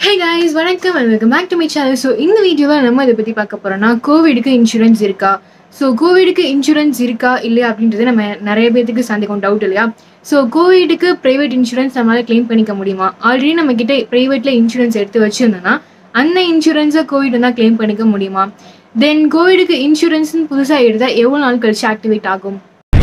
ஹே guys வணக்கம் and welcome back to my channel so இந்த வீடியோவில் நம்ம இதை பற்றி பார்க்க போகிறோம்னா கோவிடுக்கு இன்சூரன்ஸ் இருக்கா ஸோ கோவிடுக்கு இன்சூரன்ஸ் இருக்கா இல்லையா அப்படின்றது நம்ம நிறைய பேத்துக்கு சந்தேகம் டவுட் இல்லையா ஸோ கோவிடுக்கு ப்ரைவேட் இன்சூரன்ஸ் நம்மளால் க்ளைம் பண்ணிக்க முடியுமா ஆல்ரெடி நம்ம கிட்ட ப்ரைவேட்டில் இன்சூரன்ஸ் எடுத்து வச்சுருந்தோன்னா அந்த இன்சூரன்ஸை கோவிட் வந்தால் க்ளைம் பண்ணிக்க முடியுமா தென் கோவிடுக்கு இன்சூரன்ஸ்னு புதுசாக எடுத்தால் எவ்வளோ நாள் கழிச்சு ஆக்டிவேட் ஆகும்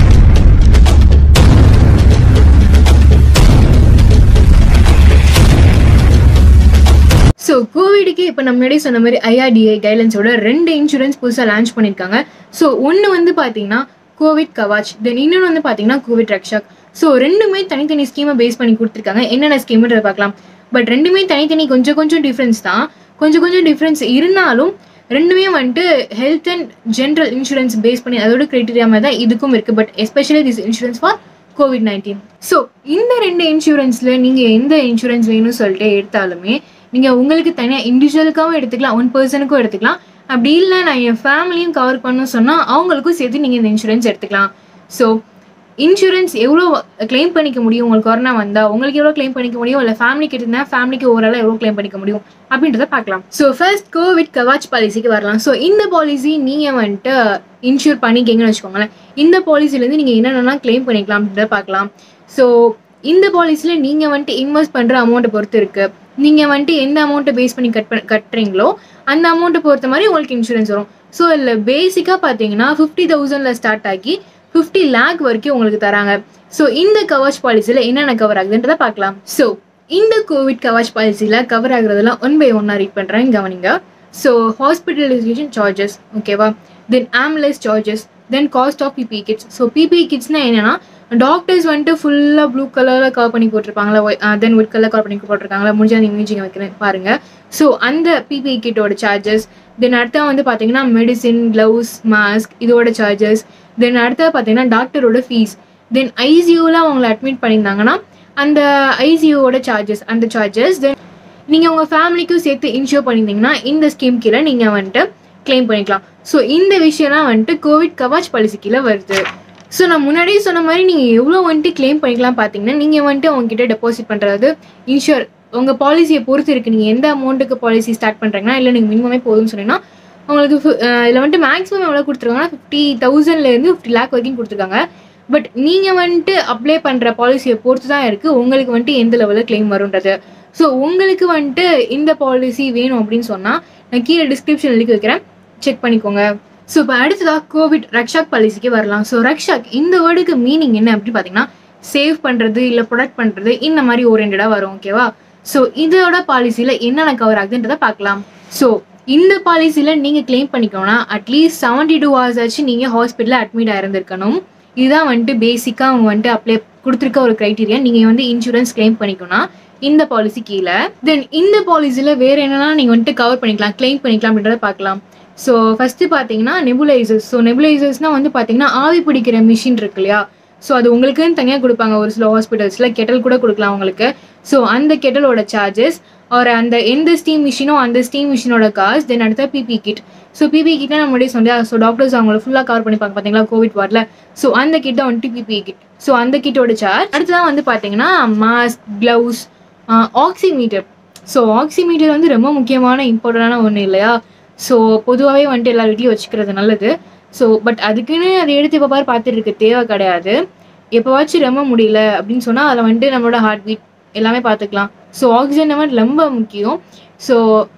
ஸோ கோவிடுக்கு இப்போ நம்ம முன்னாடி சொன்ன மாதிரி ஐஆர்டிஐ கைட்லைன்ஸோட ரெண்டு இன்சூரன்ஸ் புதுசாக லான்ச் பண்ணியிருக்காங்க ஸோ ஒன்று வந்து பார்த்தீங்கன்னா கோவிட் கவாச் தென் இன்னொன்று வந்து பார்த்தீங்கன்னா கோவிட் ரக்ஷக் ஸோ ரெண்டுமே தனித்தனி ஸ்கீமை பேஸ் பண்ணி கொடுத்துருக்காங்க என்னென்ன ஸ்கீம்ன்றத பார்க்கலாம் பட் ரெண்டுமே தனித்தனி கொஞ்சம் கொஞ்சம் டிஃப்ரென்ஸ் தான் கொஞ்சம் கொஞ்சம் டிஃப்ரென்ஸ் இருந்தாலும் ரெண்டுமே வந்துட்டு health and general insurance base பண்ணி அதோட கிரைட்டீரியா மாதிரி தான் இதுக்கும் இருக்குது but especially this insurance for COVID nineteen so இந்த ரெண்டு இன்சூரன்ஸில் நீங்கள் எந்த இன்சூரன்ஸ் வேணும்னு சொல்லிட்டு எடுத்தாலுமே நீங்கள் உங்களுக்கு தனியாக இண்டிவிஜுவலுக்காகவும் எடுத்துக்கலாம் ஒன் பர்சனுக்கும் எடுத்துக்கலாம் அப்படி இல்லை நான் என் ஃபேமிலியும் கவர் பண்ணணும்னு சொன்னால் அவங்களுக்கும் சேர்த்து நீங்கள் இந்த இன்சூரன்ஸ் எடுத்துக்கலாம் ஸோ இன்சூரன்ஸ் எவ்வளோ க்ளைம் பண்ணிக்க முடியும் உங்களுக்கு கொரோனா வந்தால் உங்களுக்கு எவ்வளோ க்ளைம் பண்ணிக்க முடியும் இல்லை ஃபேமிலிக்கு இருந்தால் ஃபேமிலிக்கு ஓவராலாக எவ்வளோ க்ளைம் பண்ணிக்க முடியும் அப்படின்றத பார்க்கலாம் ஸோ ஃபர்ஸ்ட் கோவிட் கவாச் பாலிசிக்கு வரலாம் ஸோ இந்த பாலிசி நீங்கள் வந்துட்டு இன்சூர் பண்ணிக்கிங்கன்னு வச்சுக்கோங்களேன் இந்த பாலிசிலேருந்து நீங்கள் என்னென்னலாம் க்ளைம் பண்ணிக்கலாம் அப்படின்றத பார்க்கலாம் ஸோ இந்த பாலிசியில் நீங்கள் வந்துட்டு இன்வெஸ்ட் பண்ணுற அமௌண்ட்டை பொறுத்து இருக்குது நீங்கள் வந்துட்டு எந்த அமௌண்ட்டை பேஸ் பண்ணி கட் பண்ண கட்டுறீங்களோ அந்த அமௌண்ட்டை பொறுத்த மாதிரி உங்களுக்கு இன்சூரன்ஸ் வரும் ஸோ இதில் பேசிக்காக பார்த்தீங்கன்னா ஃபிஃப்டி தௌசண்டில் ஸ்டார்ட் ஆகி ஃபிஃப்டி லேக் வரைக்கும் உங்களுக்கு தராங்க ஸோ இந்த கவர்ஸ் பாலிசியில் என்னென்ன கவர் ஆகுதுன்றதை பார்க்கலாம் ஸோ இந்த கோவிட் கவர்ஸ் பாலிசியில் கவர் ஆகுறதெல்லாம் ஒன் பை ஒன்னாக ரீட் பண்ணுறேன் கவனிங்க ஸோ ஹாஸ்பிட்டலைசேஷன் சார்ஜஸ் ஓகேவா then ambulance charges then cost of PPE kits so PPE கிட்ஸ்னால் என்னென்னா டாக்டர்ஸ் வந்துட்டு ஃபுல்லாக ப்ளூ கலரில் கவர் பண்ணி போட்டிருப்பாங்களா தென் ஒயிட் கலர் கவர் பண்ணி போட்டிருக்காங்களா முடிஞ்ச அந்த இமேஜிங் வைக்கிறேன் பாருங்கள் ஸோ அந்த பிபி கிட்டோட சார்ஜஸ் தென் அடுத்த வந்து பார்த்தீங்கன்னா மெடிசின் க்ளவுஸ் மாஸ்க் இதோட சார்ஜஸ் தென் அடுத்த பார்த்தீங்கன்னா டாக்டரோட ஃபீஸ் தென் ஐசியூவில் அவங்கள அட்மிட் பண்ணியிருந்தாங்கன்னா அந்த ஐசியூவோட சார்ஜஸ் அந்த சார்ஜஸ் தென் நீங்கள் உங்கள் ஃபேமிலிக்கும் சேர்த்து இன்ஷூர் பண்ணியிருந்தீங்கன்னா இந்த ஸ்கீம் கீழே நீங்கள் வந்துட்டு கிளைம் பண்ணிக்கலாம் ஸோ இந்த விஷயம்லாம் வந்துட்டு கோவிட் கவாச் பாலிசி கீழே வருது ஸோ நான் முன்னாடியே சொன்ன மாதிரி நீங்கள் எவ்வளோ வந்துட்டு கிளைம் பண்ணிக்கலாம் பார்த்தீங்கன்னா நீங்கள் வந்துட்டு உங்ககிட்ட டெபாசிட் பண்ணுறது இன்ஷூர் உங்கள் பாலிசியை பொறுத்து இருக்குது நீங்கள் எந்த அமௌண்ட்டுக்கு பாலிசி ஸ்டார்ட் பண்ணுறீங்கன்னா இல்லை நீங்கள் மினிமமே போதும்னு சொன்னீங்கன்னா உங்களுக்கு இதில் வந்துட்டு மேக்ஸிமம் எவ்வளோ கொடுத்துருக்காங்கன்னா ஃபிஃப்டி தௌசண்ட்லேருந்து ஃபிஃப்டி லேக் வரைக்கும் கொடுத்துருக்காங்க பட் நீங்கள் வந்துட்டு அப்ளை பண்ணுற பாலிசியை பொறுத்து தான் இருக்குது உங்களுக்கு வந்துட்டு எந்த லெவலில் கிளைம் வரும்ன்றது ஸோ உங்களுக்கு வந்துட்டு இந்த பாலிசி வேணும் அப்படின்னு சொன்னால் நான் கீழே டிஸ்கிரிப்ஷன் லிங்க் வைக்கிறேன் செக் பண்ணிக்கோங்க ஸோ இப்போ அடுத்ததாக கோவிட் ரக்ஷாக் பாலிசிக்கு வரலாம் ஸோ ரக்ஷாக் இந்த வேர்டுக்கு மீனிங் என்ன அப்படின்னு பார்த்தீங்கன்னா சேவ் பண்ணுறது இல்லை ப்ரொடக்ட் பண்ணுறது இந்த மாதிரி ஓரியன்டாக வரும் ஓகேவா ஸோ இதோட பாலிசியில் என்னென்ன கவர் ஆகுதுன்றதை பார்க்கலாம் ஸோ இந்த பாலிசியில் நீங்கள் கிளைம் பண்ணிக்கணும்னா அட்லீஸ்ட் செவன்டி டூ ஹவர்ஸ் ஆச்சு நீங்கள் ஹாஸ்பிட்டலில் அட்மிட் ஆயிருந்திருக்கணும் இதுதான் வந்துட்டு பேசிக்காக அவங்க வந்துட்டு அப்ளை கொடுத்துருக்க ஒரு க்ரைட்டீரியா நீங்கள் வந்து இன்சூரன்ஸ் கிளைம் பண்ணிக்கணும்னா இந்த பாலிசி கீழே தென் இந்த பாலிசியில் வேறு என்னென்னா நீங்கள் வந்துட்டு கவர் பண்ணிக்கலாம் கிளைம் பண்ணிக்கலாம் அப்படின்றத பார்க்கலாம் ஸோ ஃபஸ்ட்டு பார்த்தீங்கன்னா நெபுலைசர்ஸ் ஸோ நெபுலைசர்ஸ்னால் வந்து பார்த்தீங்கன்னா ஆவி பிடிக்கிற மிஷின் இருக்கு இல்லையா ஸோ அது உங்களுக்குன்னு தனியாக கொடுப்பாங்க ஒரு சில ஹாஸ்பிட்டல்ஸில் கெட்டல் கூட கொடுக்கலாம் உங்களுக்கு ஸோ அந்த கெட்டலோட சார்ஜஸ் ஒரு அந்த எந்த ஸ்டீம் மிஷினோ அந்த ஸ்டீம் மிஷினோட காசு தென் அடுத்த பிபி கிட் ஸோ பிபி கிட்டை நம்ம முன்னாடியே சொன்னேன் ஸோ டாக்டர்ஸ் அவங்கள ஃபுல்லாக கவர் பண்ணிப்பாங்க பார்த்தீங்களா கோவிட் வார்டில் ஸோ அந்த கிட்ட வந்துட்டு பிபி கிட் ஸோ அந்த கிட்டோட சார்ஜ் அடுத்ததான் வந்து பார்த்தீங்கன்னா mask gloves oximeter so oximeter வந்து ரொம்ப முக்கியமான இம்பார்ட்டண்டான ஒன்று இல்லையா ஸோ பொதுவாகவே வந்துட்டு எல்லா வீட்லையும் வச்சுக்கிறது நல்லது ஸோ பட் அதுக்குன்னு அதை எடுத்து இப்போ பாரு பார்த்துட்டு இருக்க தேவை கிடையாது எப்போவாச்சும் ரொம்ப முடியல அப்படின்னு சொன்னால் அதில் வந்துட்டு நம்மளோட ஹார்ட் பீட் எல்லாமே பார்த்துக்கலாம் ஸோ ஆக்சிஜன் லெவல் ரொம்ப முக்கியம் ஸோ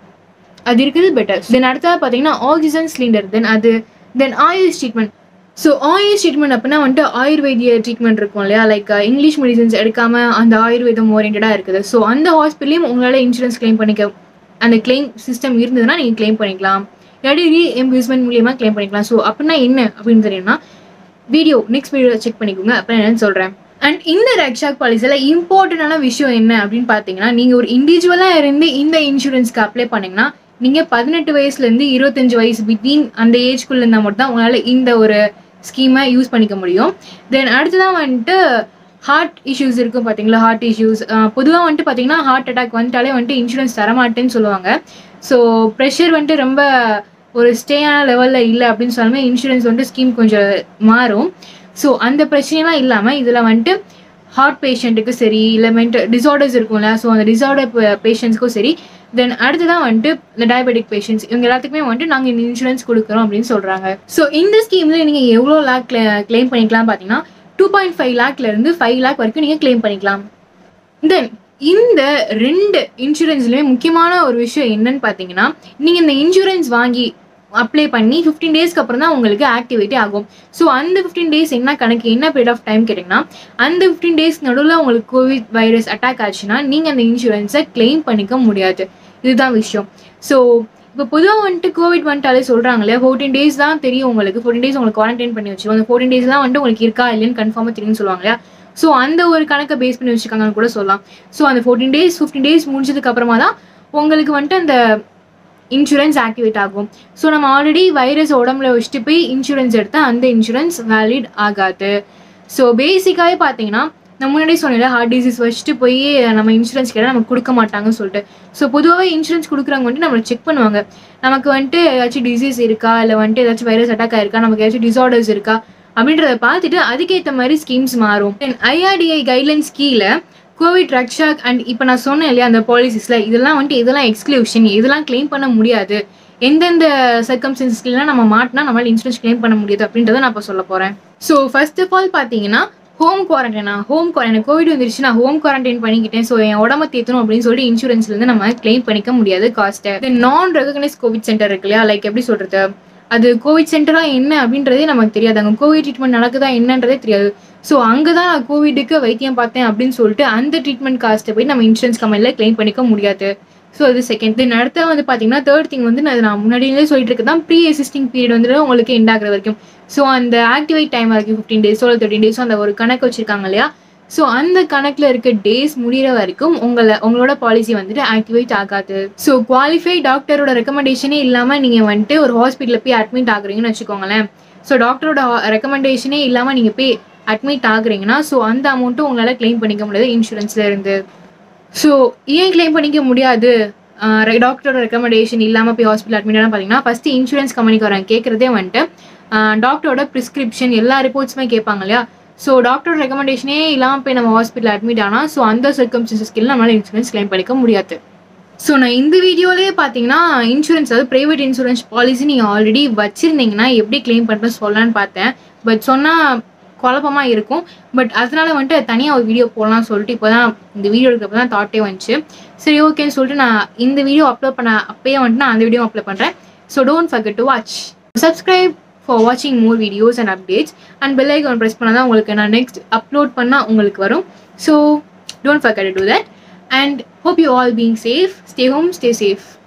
அது இருக்குது பெட்டர் தென் அடுத்தது பார்த்தீங்கன்னா ஆக்சிஜன் சிலிண்டர் தென் அது then AYUSH treatment so AYUSH treatment அப்படின்னா வந்துட்டு ஆயுர்வேதிய ட்ரீட்மெண்ட் இருக்கும் இல்லையா லைக் இங்கிலீஷ் மெடிசன்ஸ் எடுக்காமல் அந்த ஆயுர்வேதம் ஓரியன்டாக இருக்குது ஸோ அந்த ஹாஸ்பிட்டலையும் உங்களால் இன்சூரன்ஸ் கிளைம் பண்ணிக்க அந்த கிளைம் சிஸ்டம் இருந்ததுன்னா நீங்கள் கிளைம் பண்ணிக்கலாம் இல்லாட்டி ரீஎம்பூஸ்மெண்ட் மூலியமாக கிளைம் பண்ணிக்கலாம் ஸோ அப்படின்னா என்ன அப்படின்னு தெரியும்னா வீடியோ நெக்ஸ்ட் வீடியோ செக் பண்ணிக்கோங்க அப்போ என்னன்னு சொல்கிறேன் அண்ட் இந்த ரக்ஷாக் பாலிசியில் இம்பார்ட்டண்டான விஷயம் என்ன அப்படின்னு பார்த்தீங்கன்னா நீங்கள் ஒரு இண்டிவிஜுவலாக இருந்து இந்த இன்சூரன்ஸ்க்கு அப்ளை பண்ணிங்கன்னா நீங்கள் பதினெட்டு வயசுலேருந்து இருபத்தஞ்சு வயசு பிட்வீன் அந்த ஏஜ்குள்ளே இருந்தால் மட்டும் தான் உங்களால் இந்த ஒரு ஸ்கீமை யூஸ் பண்ணிக்க முடியும் தென் அடுத்ததான் வந்துட்டு ஹார்ட் இஷ்யூஸ் இருக்கும் பார்த்தீங்களா ஹார்ட் இஷ்யூஸ் பொதுவாக வந்துட்டு பார்த்தீங்கன்னா ஹார்ட் அட்டாக் வந்துட்டாலே வந்துட்டு இன்சூரன்ஸ் தரமாட்டேன்னு சொல்லுவாங்க ஸோ ப்ரெஷர் வந்துட்டு ரொம்ப ஒரு ஸ்டேயான லெவலில் இல்லை அப்படின்னு சொல்லாமே இன்சூரன்ஸ் வந்துட்டு ஸ்கீம் கொஞ்சம் மாறும் ஸோ அந்த பிரச்சனைலாம் இல்லாமல் இதில் வந்துட்டு ஹார்ட் பேஷண்ட்டுக்கு சரி இல்லை மென்டல் டிசார்டர்ஸ் இருக்கும்ல ஸோ அந்த டிசார்டர் பேஷண்ட்ஸ்க்கும் சரி தென் அடுத்ததான் வந்துட்டு இந்த டயபெட்டிக் பேஷண்ட்ஸ் இவங்க எல்லாத்துக்குமே வந்துட்டு நாங்கள் இந்த இன்சூரன்ஸ் கொடுக்குறோம் அப்படின்னு சொல்கிறாங்க ஸோ இந்த ஸ்கீமில் நீங்கள் எவ்வளோ லேக் கிளைம் பண்ணிக்கலாம் பார்த்தீங்கன்னா டூ பாயிண்ட் ஃபைவ் லேக்லேருந்து ஃபைவ் லேக் வரைக்கும் நீங்கள் கிளைம் பண்ணிக்கலாம் தென் இந்த ரெண்டு இன்சூரன்ஸ்லையுமே முக்கியமான ஒரு விஷயம் என்னன்னு பார்த்தீங்கன்னா நீங்கள் இந்த இன்சூரன்ஸ் வாங்கி அப்ளை பண்ணி ஃபிஃப்டீன் டேஸ்க்கு அப்புறம் தான் உங்களுக்கு ஆக்டிவேட்டே ஆகும் ஸோ அந்த ஃபிஃப்டீன் டேஸ் என்ன கணக்கு என்ன பீரியட் ஆஃப் டைம் கேட்டிங்கன்னா அந்த ஃபிஃப்டீன் டேஸ் நடுவில் உங்களுக்கு கோவிட் வைரஸ் அட்டாக் ஆச்சுன்னா நீங்கள் அந்த இன்சூரன்ஸை கிளைம் பண்ணிக்க முடியாது இதுதான் விஷயம் ஸோ இப்போ பொதுவாக வந்துட்டு கோவிட் வந்துட்டாலே சொல்கிறாங்க இல்லையா ஃபோர்டீன் டேஸ் தான் தெரியும் உங்களுக்கு ஃபோர்டீன் டேஸ் உங்களுக்கு குவாரண்டைன் பண்ணி வச்சிருவோம் அந்த ஃபோர்டீன் டேஸ் தான் வந்துட்டு உங்களுக்கு இருக்கா இல்லைன்னு கன்ஃபார்மாக தெரியும்னு சொல்லுவாங்க இல்லையா ஸோ அந்த ஒரு கணக்கை பேஸ் பண்ணி வச்சுருக்காங்கன்னு கூட சொல்லலாம் ஸோ அந்த ஃபோர்டீன் டேஸ் ஃபிஃப்டீன் டேஸ் முடிஞ்சதுக்கு அப்புறமா தான் உங்களுக்கு வந்துட்டு அந்த இன்சூரன்ஸ் ஆக்டிவேட் ஆகும் ஸோ நம்ம ஆல்ரெடி வைரஸ் உடம்புல வச்சுட்டு போய் இன்சூரன்ஸ் எடுத்தால் அந்த இன்சூரன்ஸ் வேலிட் ஆகாது ஸோ பேசிக்காகவே பார்த்தீங்கன்னா நான் முன்னாடி சொன்னேன்ல ஹார்ட் டிசீஸ் வச்சுட்டு போய் நம்ம இன்சூரன்ஸ் கேட்டால் நமக்கு கொடுக்க மாட்டாங்கன்னு சொல்லிட்டு ஸோ பொதுவாகவே இன்சூரன்ஸ் கொடுக்குறவங்க வந்துட்டு நம்மளை செக் பண்ணுவாங்க நமக்கு வந்துட்டு ஏதாச்சும் டிசீஸ் இருக்கா இல்லை வந்துட்டு ஏதாச்சும் வைரஸ் அட்டாக் ஆயிருக்கா நமக்கு ஏதாச்சும் டிசார்டர்ஸ் இருக்கா அப்படின்றத பார்த்துட்டு அதுக்கேற்ற மாதிரி ஸ்கீம்ஸ் மாறும் தென் ஐஆர்டிஐ கைட்லைன்ஸ் கீழே கோவிட் ரக்ஷாக் அண்ட் இப்போ நான் சொன்னேன் இல்லையா அந்த பாலிசிஸில் இதெல்லாம் வந்துட்டு இதெல்லாம் எக்ஸ்க்ளூஷன் இதெல்லாம் கிளைம் பண்ண முடியாது எந்தெந்த சர்க்கம்ஸ்டன்ஸ்லாம் நம்ம மாட்டினா நம்மளால இன்சூரன்ஸ் கிளைம் பண்ண முடியாது அப்படின்றத நான் இப்போ சொல்ல போகிறேன் ஸோ ஃபர்ஸ்ட் ஆஃப் ஆல் பார்த்தீங்கன்னா ஹோம் குவாரண்டைனா ஹோம் குவாரண்டைன் கோவிட் வந்துருச்சு நான் ஹோம் குவாரண்டைன் பண்ணிக்கிட்டேன் ஸோ என் உடம்ப தேத்தணும் அப்படின்னு சொல்லி இன்சூரன்ஸ்லேருந்து நம்ம கிளைம் பண்ணிக்க முடியாது காஸ்ட்டை தென் நான் ரெகனைஸ் கோவிட் சென்டர் இருக்கு இல்லையா லைக் எப்படி சொல்கிறது அது கோவிட் சென்டரா என்ன அப்படின்றதே நமக்கு தெரியாது அங்கே கோவிட் ட்ரீட்மெண்ட் நடக்குதா என்னன்றதே தெரியாது ஸோ அங்கே தான் நான் கோவிடுக்கு வைத்தியம் பார்த்தேன் அப்படின்னு சொல்லிட்டு அந்த ட்ரீட்மெண்ட் காஸ்ட்டை போய் நம்ம இன்சூரன்ஸ் கம்பெனியில் கிளைம் பண்ணிக்க முடியாது ஸோ அது செகண்ட் தென் அடுத்த வந்து பார்த்தீங்கன்னா தேர்ட் திங் வந்து நான் நான் முன்னாடியே சொல்லிட்டு இருக்கு தான் ப்ரீ எசிஸ்டிங் பீரியட் வந்து உங்களுக்கு எண்ட் ஆகிற வரைக்கும் ஸோ அந்த ஆக்டிவேட் டைம் வரைக்கும் ஃபிஃப்டீன் டேஸோ இல்லை தேர்ட்டின் டேஸோ அந்த ஒரு கணக்கு வச்சிருக்காங்க இல்லையா ஸோ அந்த கணக்கில் இருக்க டேஸ் முடிகிற வரைக்கும் உங்களை உங்களோட பாலிசி வந்துட்டு ஆக்டிவேட் ஆகாது ஸோ குவாலிஃபை டாக்டரோட ரெக்கமெண்டேஷனே இல்லாமல் நீங்கள் வந்துட்டு ஒரு ஹாஸ்பிட்டலில் போய் அட்மிட் ஆகுறீங்கன்னு வச்சுக்கோங்களேன் ஸோ டாக்டரோட ரெக்கமெண்டேஷனே இல்லாமல் நீங்கள் போய் அட்மிட் ஆகுறீங்கன்னா ஸோ அந்த அமௌண்ட்டும் உங்களால் கிளைம் பண்ணிக்க முடியாது இன்சூரன்ஸில் இருந்து ஸோ ஏன் கிளைம் பண்ணிக்க முடியாது டாக்டரோட ரெக்கமெண்டேஷன் இல்லாமல் போய் ஹாஸ்பிட்டல் அட்மிட் ஆனால் பார்த்தீங்கன்னா ஃபஸ்ட்டு இன்சூரன்ஸ் கம்பெனிக்கு வரேன் கேட்குறதே வந்துட்டு டாக்டரோட ப்ரிஸ்கிரிப்ஷன் எல்லா ரிப்போர்ட்ஸுமே கேட்பாங்க இல்லையா ஸோ டாக்டரோட ரெக்கமெண்டேஷனே இல்லாமல் போய் நம்ம ஹாஸ்பிட்டல் அட்மிட் ஆனால் ஸோ அந்த சர்க்கம்ஸ்டன்சஸ்க்கு நம்மளால் இன்சூரன்ஸ் கிளைம் பண்ணிக்க முடியாது ஸோ நான் இந்த வீடியோலேயே பார்த்தீங்கன்னா இன்சூரன்ஸ் அதாவது ப்ரைவேட் இன்சூரன்ஸ் பாலிசி நீங்கள் ஆல்ரெடி வச்சுருந்தீங்கன்னா எப்படி கிளைம் பண்ணுறது சொல்லலான்னு பார்த்தேன் பட் சொன்னால் குழப்பமாக இருக்கும் பட் அதனால வந்துட்டு தனியாக ஒரு வீடியோ போடலாம்னு சொல்லிட்டு இப்போ தான் இந்த வீடியோ எடுக்கிறப்ப தான் தாட்டே வந்துச்சு சரி ஓகேன்னு சொல்லிட்டு நான் இந்த வீடியோ அப்லோட் பண்ண அப்பயே வந்துட்டு நான் அந்த வீடியோ அப்லோட் பண்ணுறேன் so don't forget to watch subscribe for வாட்சிங் more videos and updates and bell icon press பண்ணால் தான் உங்களுக்கு நான் நெக்ஸ்ட் அப்லோட் பண்ணால் உங்களுக்கு வரும் so don't forget to do that and hope you all being safe stay home stay safe